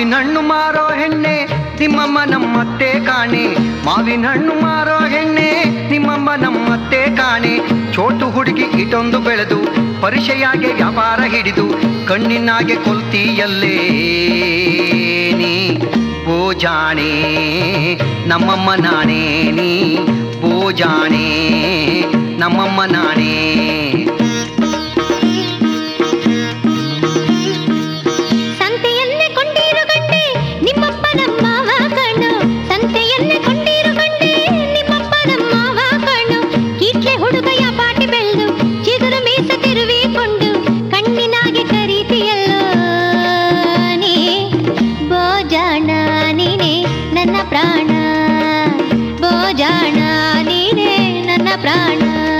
ಮಾವಿನ ಹಣ್ಣು ಮಾರೋ ಹೆಣ್ಣೆ ನಿಮ್ಮಮ್ಮ ನಮ್ಮತ್ತೆ ಕಾಣೆ ಮಾವಿನ ಹಣ್ಣು ಮಾರೋ ಹೆಣ್ಣೆ ನಿಮ್ಮಮ್ಮ ನಮ್ಮತ್ತೆ ಕಾಣೆ ಚೋಟು ಹುಡುಗಿ ಇಟೊಂದು ಬೆಳೆದು ಪರಿಚಯಾಗೆ ವ್ಯಾಪಾರ ಹಿಡಿದು ಕಣ್ಣಿನಾಗೆ ಕೊಲ್ತೀಯಲ್ಲೇ ನೀ ಓ ಜಾಣೆ ನಮ್ಮಮ್ಮ ನಾಣೆ ನೀ ಓ ಜಾಣೆ ನಮ್ಮಮ್ಮ ನಾಣೆ ಸಂತೆಯನ್ನೇ ಕೊಂಡಿರು ಗಂಡೆ ನಿಮ್ಮಪ್ಪ ನಮ್ಮವ ಕಣ್ಣು ಸಂತೆಯನ್ನೇ ಕೊಂಡಿರು ಗಂಡೆ ನಿಮ್ಮಪ್ಪ ನಮ್ಮವ ಕಣ್ಣು ಕೀಟ್ಲೆ ಹುಡುಗಯ ಪಾಟಿ ಬೆಳೆದು ಚಿಗುರು ಮೀಸ ತಿರುವಿಕೊಂಡು ಕಣ್ಣಿನಾಗೆ ಕರೀತಿಯಲ್ಲೋ ನೀ ಬೋಜಾಣ ನೀನೆ ನನ್ನ ಪ್ರಾಣ ಬೋಜಾಣ ನೀನೆ ನನ್ನ ಪ್ರಾಣ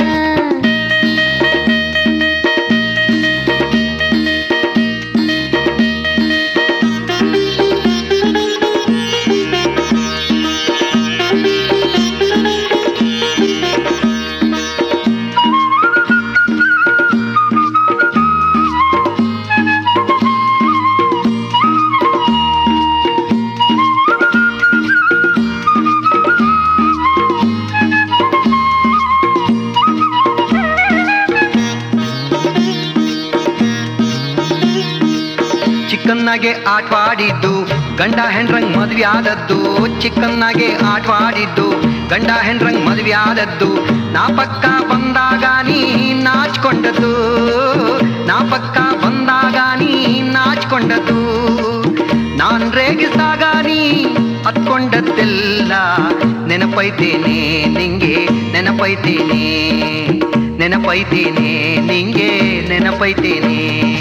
ಚಿಕ್ಕನ್ನಾಗೆ ಆಟವಾಡಿದ್ದು ಗಂಡ ಹೆಣ್ರಂಗ್ ಮದ್ವೆ ಆದದ್ದು ಚಿಕ್ಕನ್ನಾಗೆ ಆಟವಾಡಿದ್ದು ಗಂಡ ಹೆಣ್ರಂಗ್ ಮದ್ವೆ ಆದದ್ದು ನಾ ಪಕ್ಕ ಬಂದಾಗ ನೀ ನಾಚ್ಕೊಂಡದ್ದು ನಾ ಪಕ್ಕ ಬಂದಾಗ ನೀ ನಾಚ್ಕೊಂಡದ್ದು ನಾನ್ ರೇಗಿಸಿದಾಗ ನೀ ಹತ್ಕೊಂಡದ್ದೆಲ್ಲ ನೆನಪೈತೇನೆ ನಿಂಗೆ ನೆನಪೈತೇನೆ ನೆನಪೈತೇನೆ ನಿಂಗೆ ನೆನಪೈತೇನೆ